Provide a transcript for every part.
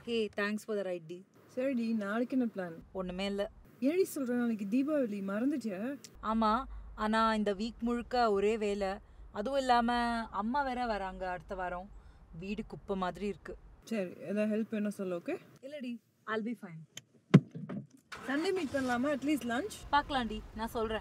Hey thanks for the ride டி சரிடி நாளைக்கு என்ன பிளான் ஒன்றுமே இல்லை ஏடி சொல்ற நாளைக்கு தீபாவளி மறந்துட்டியா ஆமாம் ஆனால் இந்த வீக் முழுக்க ஒரே வேலை அதுவும் இல்லாமல் அம்மா வேற வராங்க அடுத்த வாரம் வீடு குப்பை மாதிரி இருக்கு சரி ஏதாவது ஹெல்ப் வேணும் சொல்ல ஓகே இல்லடி all be fine Sunday meet பண்ணலாமா அட்லீஸ்ட் லஞ்ச் பார்க்கலாம்டி நான் சொல்கிறேன்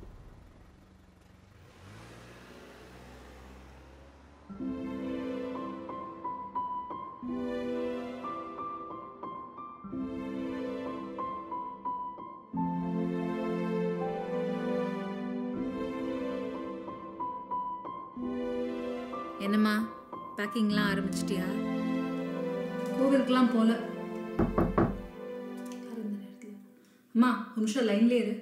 என்னம்மா பேக்கிங்லாம் ஆரம்பிச்சிட்டியா கோவிலுக்குலாம் போல யார் இந்த நேரத்துல? அம்மா ஒரு நிமிஷம் லைன்ல இரு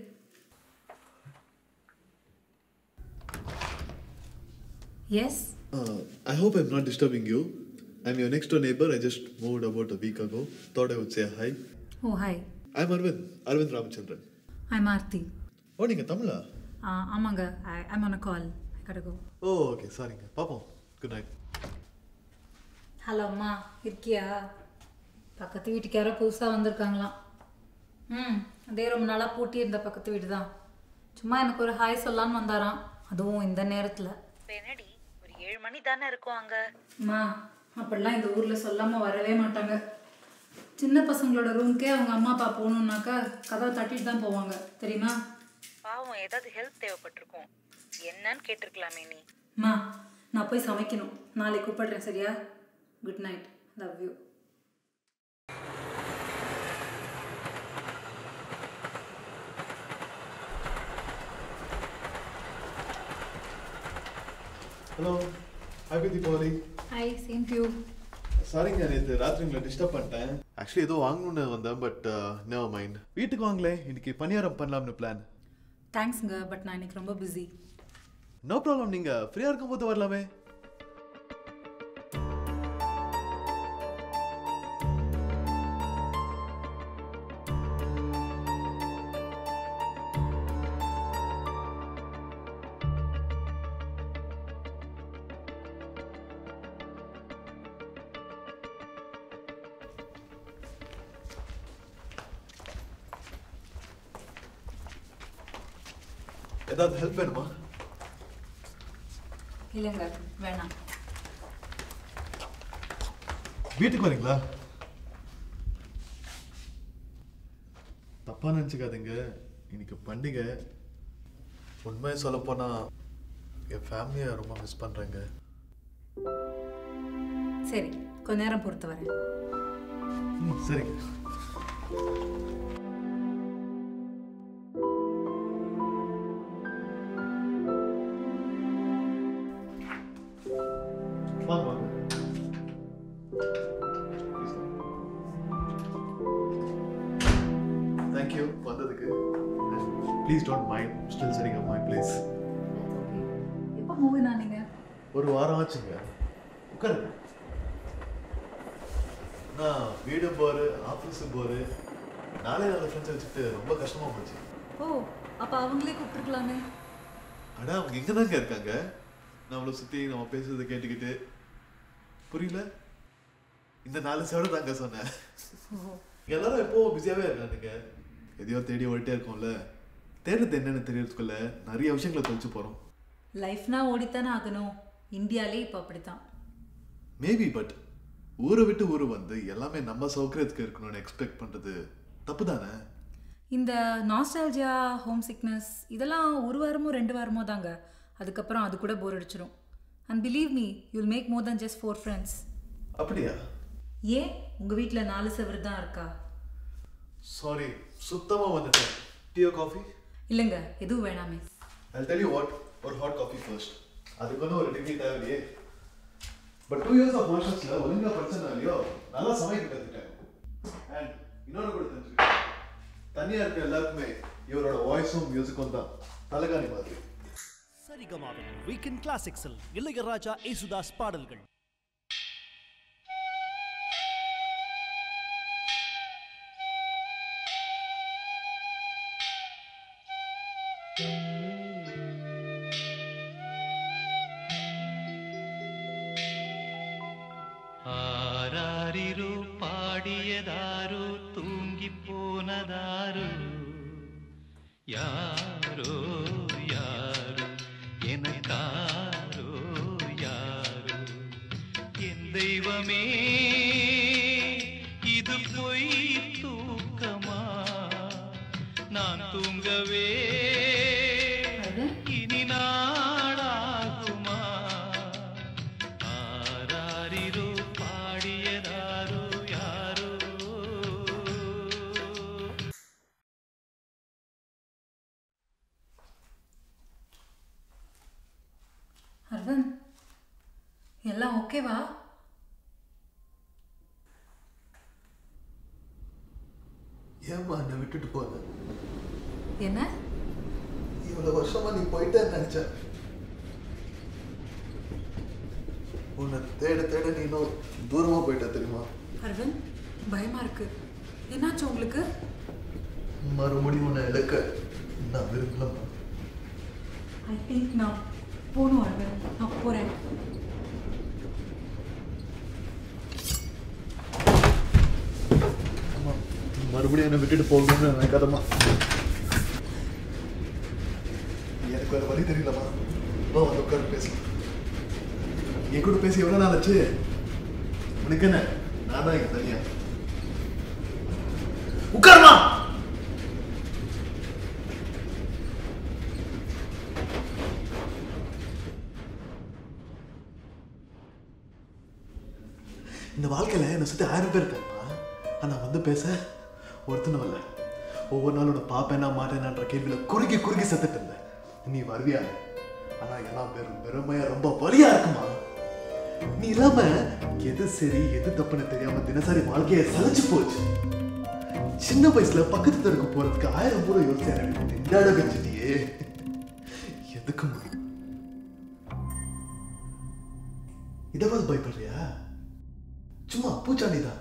yes Uh, I hope I'm not disturbing you. I'm your next door neighbor. I just moved about a week ago. Thought I would say hi. Oh hi I'm Arvind, Arvind Ramachandran. I Aarthi ஓ நீங்கள் தமிழா ஆ ஆமாங்க I I'm on a கால் ஐ கட கோ ஓ okay சாரிங்க பார்ப்போம் good night hello அம்மா இருக்கியா பக்கத்து வீட்டுக்கு யாரோ புதுசாக வந்திருக்காங்களாம் ம் அதே ரொம்ப நாளாக பூட்டி இருந்த பக்கத்து வீடு தான் சும்மா எனக்கு ஒரு ஹாய் சொல்லான்னு வந்தாராம் அதுவும் இந்த நேரத்தில் என்னடி ஒரு ஏழு மணி தானே இருக்கும் அங்கே அம்மா அப்படிலாம் இந்த ஊரில் சொல்லாமல் வரவே மாட்டாங்க சின்ன பசங்களோட ரூம்க்கே அவங்க அம்மா அப்பா போகணுன்னாக்கா கதவை தட்டிட்டு தான் போவாங்க தெரியுமா பாவம் ஏதாவது ஹெல்ப் தேவைப்பட்டிருக்கும் என்னன்னு கேட்டிருக்கலாமே நீ அம்மா நான் போய் சமைக்கணும் நாளைக்கு கூப்பிடுறேன் சரியா good night love you hello happy Deepavali hi same to you சாரிங்க நேற்று ராத்திரி உங்களை டிஸ்டர்ப் பண்ணிட்டேன் ஆக்சுவலி ஏதோ வாங்கணும்னு வந்தேன் பட் நோ மைண்ட் வீட்டுக்கு வாங்களே இன்னைக்கு பணியாரம் பண்ணலாம்னு பிளான் தேங்க்ஸுங்க பட் நான் இன்னைக்கு ரொம்ப பிஸி நோ ப்ராப்ளம் நீங்கள் ஃப்ரீயாக இருக்கும்போது வரலாமே ஏதாவது ஹெல்ப் வேணுமா இல்லைங்க வேணாம் வீட்டுக்கு வரீங்களா தப்பா நினச்சிக்காதீங்க இன்னைக்கு பண்டிகை உண்மையை சொல்லப் போனா என் ஃபேமிலியை ரொம்ப மிஸ் பண்றேங்க சரி கொஞ்ச நேரம் பொறுத்து வரேன் ம், சரிங்க வாங்க வாங்க தேங்க்யூ வந்ததுக்கு ப்ளீஸ் டோன்ட் மைண்ட் ஸ்டில் சரிங்க மை ப்ளீஸ் எப்போ மூவி நானுங்க ஒரு வாரம் ஆச்சுங்க உட்காருங்க நான் வீடு போரு ஆஃபீஸு போரு நாளே நாலு ஃப்ரெண்ட்ஸ் வச்சுட்டு ரொம்ப கஷ்டமா போச்சு ஓ அப்போ அவங்களே கூப்பிட்டுருக்கலாமே ஆனா அவங்க இங்க தாங்க இருக்காங்க நம்மளை சுத்தி நம்ம பேசுறதை கேட்டுக்கிட்டு புரியல இந்த நாலு சேவலை தாங்க சொன்னேன் எல்லாரும் எப்போ பிஸியாவே இருக்கானுங்க எதையோ தேடி ஓடிட்டே இருக்கோம்ல தேடுறது என்னன்னு தெரியறதுக்குள்ள நிறைய விஷயங்களை தொலைச்சு போறோம் லைஃப்னா ஓடித்தானே ஆகணும் இந்தியாலே இப்போ அப்படித்தான் மேபி பட் ஊரை விட்டு ஊர் வந்து எல்லாமே நம்ம சௌகரியத்துக்கு இருக்கணும்னு எக்ஸ்பெக்ட் பண்றது தப்பு தானே இந்த நாஸ்டாலஜியா ஹோம் சிக்னஸ் இதெல்லாம் ஒரு வாரமோ ரெண்டு வாரமோ தாங்க அதுக்கப்புறம் அது கூட போர் அடிச்சிடும் and believe me you'll make more than just four friends அப்படியா ஏன் உங்கள் வீட்டில் நாலு செவரு தான் இருக்கா சாரி சுத்தமா வந்துட்டேன் டீயோ காஃபி இல்லைங்க எதுவும் வேணாமே I'll tell you what, ஒரு ஹாட் காஃபி ஃபர்ஸ்ட் அதுக்கு வந்து ஒரு டிகிரி தேவையே பட் டூ இயர்ஸ் ஆஃப் மார்ஷல்ஸ்ல ஒழுங்கா பிரச்சனை இல்லையோ நல்லா சமைக்க கற்றுக்கிட்டேன் அண்ட் இன்னொன்று கூட தெரிஞ்சுக்கிட்டேன் தனியா இருக்க எல்லாருக்குமே இவரோட வாய்ஸும் மியூசிக்கும் தான் தலைகாணி மாதிரி சரிகமாவின் வீக்கெண்ட் கிளாசிக்ஸில் இளையராஜா ஏசுதாஸ் பாடல்கள் ஆராரிரு பாட பாடியதாரோ தூங்கி போனதாரோ யாரோ யாரோ எனக்காரோ யாரோ என் தெய்வமே இது பொய் தூக்கமா நான் தூங்கவே இனி நாளாகுமா ஆராரிரோ பாடியதாரோ யாரோ அரவிந்த் எல்லாம் ஓகேவா ஏம்மா என்னை விட்டுட்டு போன என்ன இவ்வளவு வருஷமா நீ போயிட்டேன்னு நினைச்சேன் உன்னை தேட தேட நீ இன்னும் தூரமா போயிட்ட தெரியுமா அரவிந்த் பயமா இருக்கு என்னாச்சு உங்களுக்கு மறுபடியும் உன்னை இழக்க நான் விரும்பலம்மா ஐ திங்க் நான் போகணும் அரவிந்த் நான் போகிறேன் அம்மா மறுபடியும் என்னை விட்டுட்டு போகணும்னு நினைக்காதம்மா எனக்கு வேற வழி தெரியலம்மா வா வந்து உட்காந்து பேசலாம் என் கூட பேசி எவ்வளோ நாள் ஆச்சு உனக்கு என்ன நான் தான் இங்க தனியா உட்காருமா இந்த வாழ்க்கையில என்னை சுத்தி ஆயிரம் பேர் இருக்காங்கம்மா ஆனா வந்து பேச ஒருத்தனும் இல்லை ஒவ்வொரு நாளும் உன்னை பார்ப்பேனா மாட்டேனான்ற கேள்வியில குறுக்கி குறுக்கி செத்துட்டு இருந்தேன் நீ வருவியா ஆனா எல்லாம் பெரும் பெருமையா ரொம்ப வலியா இருக்குமா நீ இல்லாம எது சரி எது தப்புன்னு தெரியாம தினசரி வாழ்க்கைய சலிச்சு போச்சு சின்ன வயசுல பக்கத்து தெருக்கு போறதுக்கு ஆயிரம் பூரா யோசிச்சு திண்டாட வச்சுட்டியே எதுக்கு முடியும் இதாவது பயப்படுறியா சும்மா பூச்சாண்டி தான்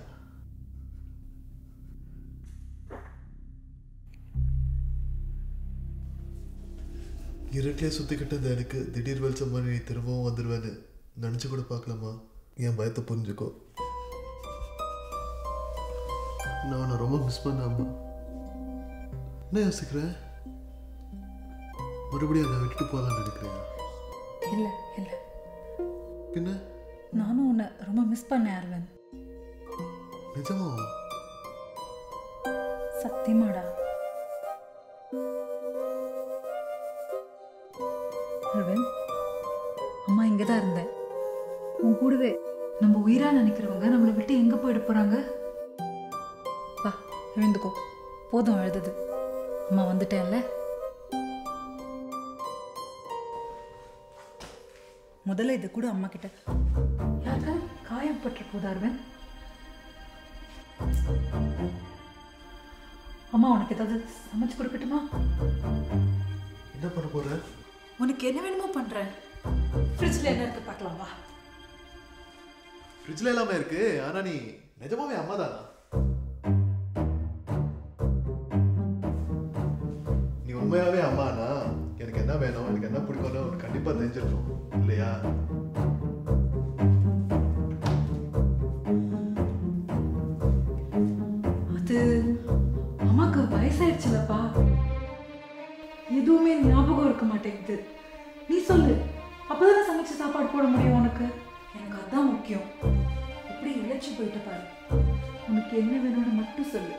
இருட்டிலே சுத்திக்கிட்டு இருந்த எனக்கு திடீர் வெளிச்சம் மாதிரி நீ திரும்பவும் வந்துடுவேன்னு நினைச்சு கூட பார்க்கலாமா என் பயத்தை புரிஞ்சுக்கோ நான் உன்னை ரொம்ப மிஸ் பண்ண அம்மா என்ன யோசிக்கிறேன் மறுபடியும் என்னை விட்டுட்டு போகலான்னு நினைக்கிறேன் இல்லை இல்லை பின்ன நானும் உன்னை ரொம்ப மிஸ் பண்ணேன் அரவிந்த் நிஜமா சத்தியமாடா அரவிந்த் அம்மா இங்கே தான் இருந்தேன் உன் கூடவே நம்ம உயிரா நினைக்கிறவங்க நம்மளை விட்டு எங்கே போயிட போகிறாங்க வா எழுந்துக்கோ போதும் அழுதது அம்மா வந்துட்டேன்ல முதல்ல இது கூட அம்மா கிட்ட யாருக்காவது காயப்பட்டு போதா அரவிந்த் அம்மா உனக்கு ஏதாவது சமைச்சு கொடுக்கட்டுமா என்ன பண்ண போற உனக்கு என்ன வேணுமோ பண்றேன் ஃப்ரிட்ஜில் என்ன இருக்கு பார்க்கலாம் வா ஃப்ரிட்ஜ்ல எல்லாமே இருக்கு ஆனா நீ நிஜமாவே அம்மா தானா நீ உண்மையாவே அம்மானா எனக்கு என்ன வேணும் எனக்கு என்ன பிடிக்கும்னு உனக்கு கண்டிப்பா தெரிஞ்சிருக்கும் இல்லையா அது அம்மாக்கு வயசாயிடுச்சுலப்பா எதுவுமே ஞாபகம் இருக்க மாட்டேங்குது நீ சொல்லு அப்பதானே சமைச்சு சாப்பாடு போட முடியும் உனக்கு எனக்கு அதான் முக்கியம் எப்படி இழைச்சு போயிட்ட பாரு உனக்கு என்ன வேணும்னு மட்டும் சொல்லு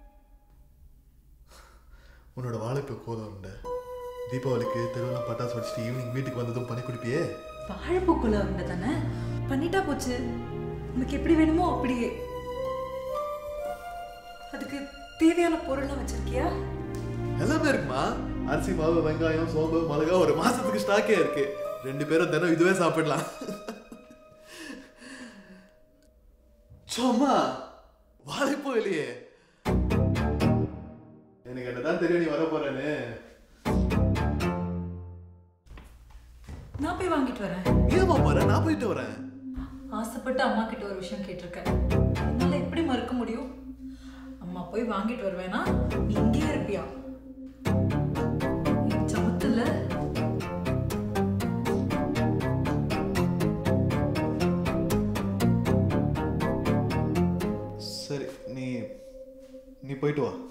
உன்னோட வாழைப்பு கோலம் உண்டு தீபாவளிக்கு தெருவெல்லாம் பட்டாசு வச்சுட்டு ஈவினிங் வீட்டுக்கு வந்ததும் பண்ணி குடிப்பியே வாழைப்பூக்குள்ள உண்டு தானே பண்ணிட்டா போச்சு உனக்கு எப்படி வேணுமோ அப்படியே அதுக்கு தேவையான பொருள்லாம் வச்சிருக்கியா எல்லாமே இருக்குமா அரிசி மாவு வெங்காயம் சோம்பு மிளகா ஒரு மாசத்துக்கு ஸ்டாக்கே இருக்கு ரெண்டு பேரும் தினம் இதுவே சாப்பிடலாம் சும்மா வாழைப்பூ இல்லையே எனக்கு என்னதான் தெரியும் நீ வர போறேன்னு நான் போய் வாங்கிட்டு வரேன் ஏமா போற நான் போயிட்டு வரேன் ஆசைப்பட்டு அம்மா கிட்ட ஒரு விஷயம் கேட்டிருக்கேன் என்னால எப்படி மறுக்க முடியும் அம்மா போய் வாங்கிட்டு வருவேனா நீ இங்கேயே இருப்பியா நீ சமத்துல சரி போயிட்டு வா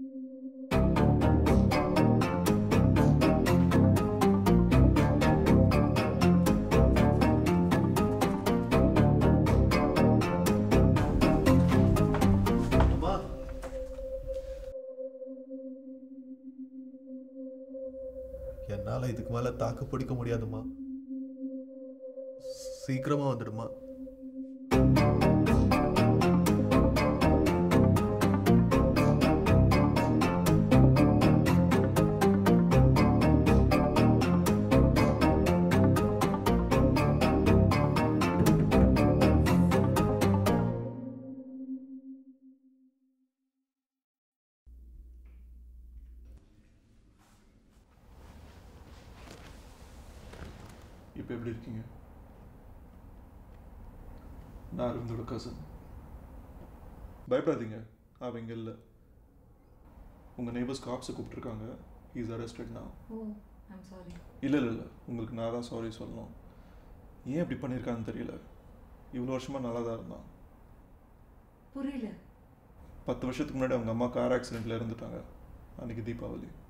அம்மா என்னால இதுக்கு மேல தாக்கு பிடிக்க முடியாதும்மா சீக்கிரமா வந்துடுமா இப்போ எப்படி இருக்கீங்க நான் அரவிந்தோட கசன் பயப்படாதீங்க அவன் இங்கே இல்லை உங்கள் நெய்பர்ஸ் காப்ஸை கூப்பிட்ருக்காங்க இஸ் அரெஸ்டட் நான் ஓ ஐம் சாரி இல்லை இல்லை இல்லை உங்களுக்கு நான் தான் சாரி சொல்லணும் ஏன் இப்படி பண்ணியிருக்கான்னு தெரியல இவ்வளோ வருஷமாக நல்லா தான் இருந்தான் புரியல பத்து வருஷத்துக்கு முன்னாடி அவங்க அம்மா கார் ஆக்சிடெண்ட்டில் இருந்துட்டாங்க அன்றைக்கி தீபாவளி